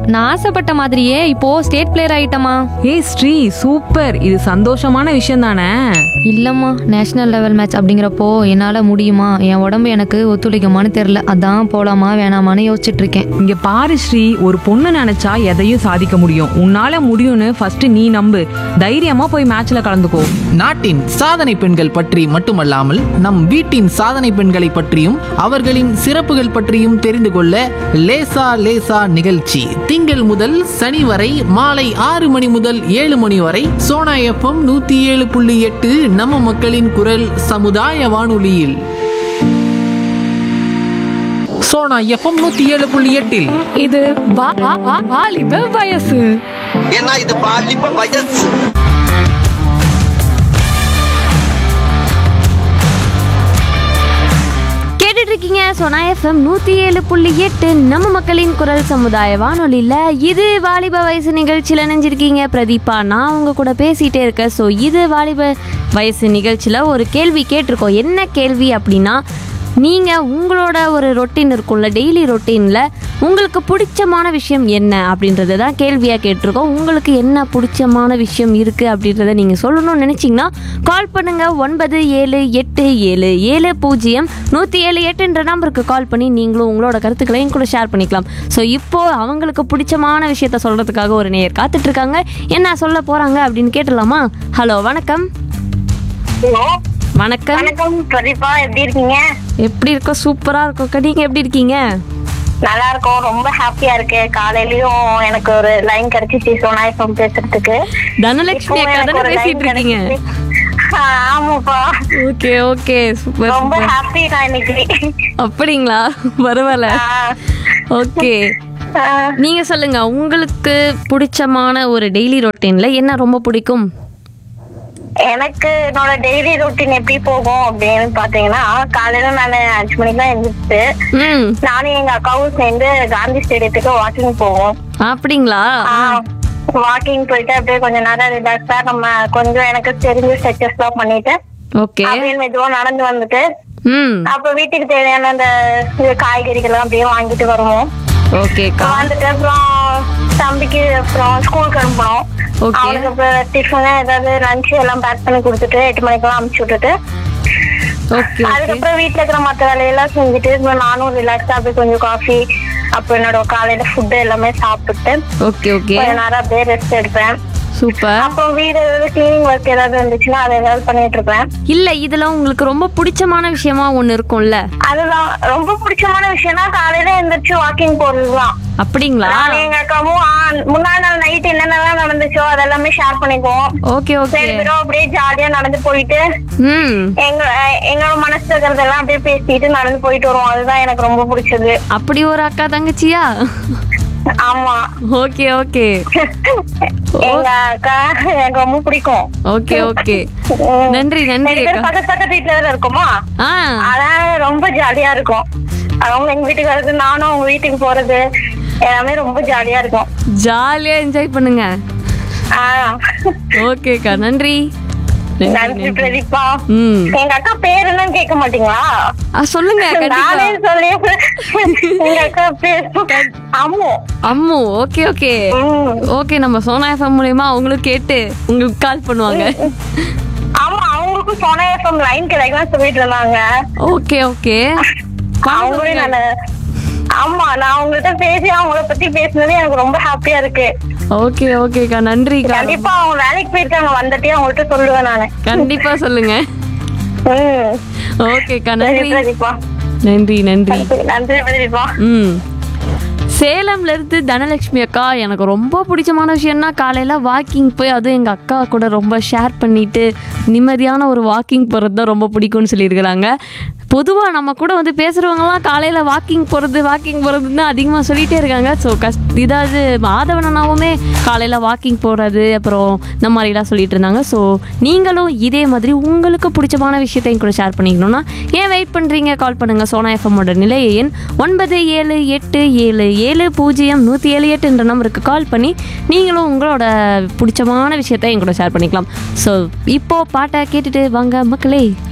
நான் ஆசைப்பட்ட மாதிரியே இப்போ ஸ்டேட் பிளேயர் ஆயிட்டமா ஏய் ஸ்ரீ சூப்பர் இது சந்தோஷமான விஷயம் தானே இல்லம்மா நேஷனல் லெவல் மேட்ச் அப்படிங்கிறப்போ என்னால முடியுமா என் உடம்பு எனக்கு ஒத்துழைக்குமான்னு தெரியல அதான் போலாமா வேணாமான்னு யோசிச்சுட்டு இருக்கேன் இங்க பாரு ஸ்ரீ ஒரு பொண்ணு நினைச்சா எதையும் சாதிக்க முடியும் உன்னால முடியும்னு ஃபர்ஸ்ட் நீ நம்பு தைரியமா போய் மேட்ச்ல கலந்துக்கோ நாட்டின் சாதனை பெண்கள் பற்றி மட்டுமல்லாமல் நம் வீட்டின் சாதனை பெண்களை பற்றியும் அவர்களின் சிறப்புகள் பற்றியும் தெரிந்து கொள்ள லேசா லேசா நிகழ்ச்சி திங்கள் முதல் சனி வரை மாலை ஆறு மணி முதல் ஏழு மணி வரை சோனா எஃப்எம் நூத்தி ஏழு புள்ளி எட்டு நம்ம மக்களின் குரல் சமுதாய வானொலியில் சோனா எஃப்எம் நூத்தி ஏழு புள்ளி எட்டில் இது வா- வா- வா- வாலிப வயசு ஏன்னா இது பாலிப்ப வயசு கேட்டுட்டு இருக்கீங்க சொனா எஃப்எம் நூற்றி ஏழு புள்ளி எட்டு நம்ம மக்களின் குரல் சமுதாய வானொலியில் இது வாலிப வயசு நிகழ்ச்சியில் நினைஞ்சிருக்கீங்க பிரதீபா நான் உங்க கூட பேசிகிட்டே இருக்கேன் ஸோ இது வாலிப வயசு நிகழ்ச்சியில் ஒரு கேள்வி கேட்டிருக்கோம் என்ன கேள்வி அப்படின்னா நீங்கள் உங்களோட ஒரு ரொட்டீன் இருக்கும்ல டெய்லி ரொட்டீனில் உங்களுக்கு பிடிச்சமான விஷயம் என்ன அப்படின்றது தான் கேள்வியாக கேட்டிருக்கோம் உங்களுக்கு என்ன பிடிச்சமான விஷயம் இருக்குது அப்படின்றத நீங்கள் சொல்லணும்னு நினச்சிங்கன்னா கால் பண்ணுங்கள் ஒன்பது ஏழு எட்டு ஏழு ஏழு பூஜ்ஜியம் நூற்றி ஏழு எட்டுன்ற நம்பருக்கு கால் பண்ணி நீங்களும் உங்களோட கருத்துக்களையும் கூட ஷேர் பண்ணிக்கலாம் ஸோ இப்போது அவங்களுக்கு பிடிச்சமான விஷயத்த சொல்கிறதுக்காக ஒரு நேயர் காத்துட்ருக்காங்க என்ன சொல்ல போகிறாங்க அப்படின்னு கேட்டுடலாமா ஹலோ வணக்கம் ஹலோ வணக்கம் வணக்கம் பிரதீபா எப்படி இருக்கீங்க எப்படி இருக்கோ சூப்பராக இருக்கோக்கா நீங்கள் எப்படி இருக்கீங்க நல்லா இருக்கோம் ரொம்ப ஹாப்பியா இருக்கு காலையிலயும் எனக்கு ஒரு லைன் கிடைச்சிச்சு சோனா எஃப்எம் பேசுறதுக்கு தனலட்சுமி இப்பவும் அக்கா எனக்கு தானே ஒரு line பேசிட்டு இருக்கீங்க கிடைச்சிச்சு. ஆ, ஆமாப்பா ஓகே ஓகே சூப்பர் ரொம்ப சூப்பர் ஹாப்பி நான் இன்னைக்கு அப்படிங்களா பரவாயில்ல ஆ, ஓகே ஆ, நீங்க சொல்லுங்க உங்களுக்கு பிடிச்சமான ஒரு டெய்லி ரொட்டீன்ல என்ன ரொம்ப பிடிக்கும் எனக்கு என்னோட டெய்லி ரொட்டீன் எப்படி போகும் அப்படின்னு பாத்தீங்கன்னா காலையில நான் அஞ்சு மணிக்கு தான் எழுந்திரிச்சு ம் நானும் எங்க அக்காவும் சேர்ந்து காந்தி ஸ்டேடியத்துக்கு வாக்கிங் போவோம் அப்படிங்களா வாக்கிங் போயிட்டு அப்படியே கொஞ்ச நேரம் ரிலாக்ஸா நம்ம கொஞ்சம் எனக்கு தெரிஞ்ச ஸ்ட்ரெச்சஸ் எல்லாம் பண்ணிட்டு ஓகே அப்படியே மெதுவா நடந்து வந்துட்டு ம் அப்ப வீட்டுக்கு தேவையான அந்த இது காய்கறிகள் எல்லாம் அப்படியே வாங்கிட்டு வருவோம் ஓகேக்கா வந்துட்டு அப்புறம் தம்பிக்கு அப்புறம் ஸ்கூலுக்கு அனுப்பணும் Okay. அவனுக்கு அப்புறம் டிஃபன் ஏதாவது லஞ்ச் எல்லாம் பேக் பண்ணி கொடுத்துட்டு எட்டு மணிக்கெல்லாம் அனுப்பிச்சு விட்டுட்டு ஓகே ஓகே அதுக்கப்புறம் வீட்டுல இருக்கிற மத்த வேலையெல்லாம் செஞ்சுட்டு அப்புறம் நானும் ரிலாக்ஸா அப்படியே கொஞ்சம் காஃபி அப்புறம் என்னோட காலையில ஃபுட் எல்லாமே சாப்பிட்டு ஓகே ஓகே கொஞ்ச நேரம் அப்படியே ரெஸ்ட் எடுப்பேன் சூப்பர் அப்புறம் வீடு ஏதாவது கிளீனிங் ஒர்க் ஏதாவது இருந்துச்சுன்னா அதை ஏதாவது பண்ணிட்டு இருப்பேன் இல்ல இதுல உங்களுக்கு ரொம்ப பிடிச்சமான விஷயமா ஒண்ணு இருக்கும்ல அதுதான் ரொம்ப பிடிச்சமான விஷயம்னா காலையில எந்திரிச்சு வாக்கிங் போறதுதான் அப்படிங்களா நானும் எங்க அக்காவும் ஆ, முன்னாடி நாள் நைட் என்னென்னலாம் நடந்துச்சோ அதெல்லாமே ஷேர் பண்ணிக்குவோம் ஓகே ஓகே ரெண்டு பேரும் அப்படியே ஜாலியா நடந்து போயிட்டு ம் எங்க எங்களோட மனசுல இருக்கிறதெல்லாம் அப்படியே பேசிட்டு நடந்து போயிட்டு வருவோம் அதுதான் எனக்கு ரொம்ப பிடிச்சது அப்படி ஒரு அக்கா தங்கச்சியா ஆமா ஓகே ஓகே எங்க அக்கா எனக்கு ரொம்ப பிடிக்கும் ஓகே ஓகே உம். நன்றி நன்றி ரெண்டு பேரும் அக்கா பக்கத்து பக்கத்து வீட்டுல வேற இருக்கோமா ஆ அதான் ரொம்ப ஜாலியா இருக்கும் அவங்க எங்க வீட்டுக்கு வர்றது நானும் அவங்க வீட்டுக்கு போறது எல்லாமே ரொம்ப ஜாலியா இருக்கும் ஜாலியா என்ஜாய் பண்ணுங்க ஆஹ் ஓகேக்கா நன்றி நன்றி நன்றி நன்றி பிரதீபா ம் எங்க அக்கா பேர் என்னன்னு கேட்க மாட்டீங்களா ஆ, சொல்லுங்க நானே கண்டிப்பா சொல்லி எங்க அக்கா பேர் அம்மு அம்மு ஓகே ஓகே உம். ஓகே நம்ம சோனா எஃப்எம் மூலியமா அவங்களும் கேட்டு உங்களுக்கு கால் பண்ணுவாங்க ஆமா அவங்களுக்கும் சோனா எஃப்எம் லைன் கிடைக்கலாம் சொல்லிட்டு இருந்தாங்க ஓகே ஓகே அவங்களும் நானு ஆமா நான் அவங்கள்ட்ட பேசி அவங்கள பத்தி பேசினது எனக்கு ரொம்ப ஹாப்பியா இருக்கு ஓகே ஓகேக்கா நன்றிக்கா கண்டிப்பா அவங்க வேலைக்கு போயிருக்காங்க வந்துட்டே அவங்கள்ட்ட சொல்லுவேன் நானு கண்டிப்பா சொல்லுங்க உம் ஓகேக்கா சரி நன்றி பிரதீபா நன்றி நன்றி நன்றி பிரதீபா ம் சேலம்ல இருந்து தனலட்சுமி அக்கா எனக்கு ரொம்ப பிடிச்சமான விஷயம்னா காலையில வாக்கிங் போய் அதுவும் எங்கள் அக்கா கூட ரொம்ப ஷேர் பண்ணிட்டு நிம்மதியான ஒரு வாக்கிங் போகிறது தான் ரொம்ப பிடிக்கும்னு சொல்லியிருக்கிறாங்க பொதுவாக நம்ம கூட வந்து பேசுகிறவங்கலாம் காலையில் வாக்கிங் போகிறது வாக்கிங் போகிறதுன்னு அதிகமாக சொல்லிகிட்டே இருக்காங்க ஸோ கஷ் இதாவது மாதவனனாவுமே காலையில் வாக்கிங் போகிறது அப்புறம் இந்த மாதிரிலாம் சொல்லிட்டு இருந்தாங்க ஸோ நீங்களும் இதே மாதிரி உங்களுக்கு பிடிச்சமான விஷயத்தையும் கூட ஷேர் பண்ணிக்கணும்னா ஏன் வெயிட் பண்ணுறீங்க கால் பண்ணுங்கள் சோனா எஃப்எம்மோட நிலைய எண் ஒன்பது ஏழு எட்டு ஏழு ஏழு பூஜ்ஜியம் நூற்றி ஏழு எட்டுன்ற நம்பருக்கு கால் பண்ணி நீங்களும் உங்களோட பிடிச்சமான விஷயத்தை என் கூட ஷேர் பண்ணிக்கலாம் ஸோ இப்போது பாட்டை கேட்டுட்டு வாங்க மக்களே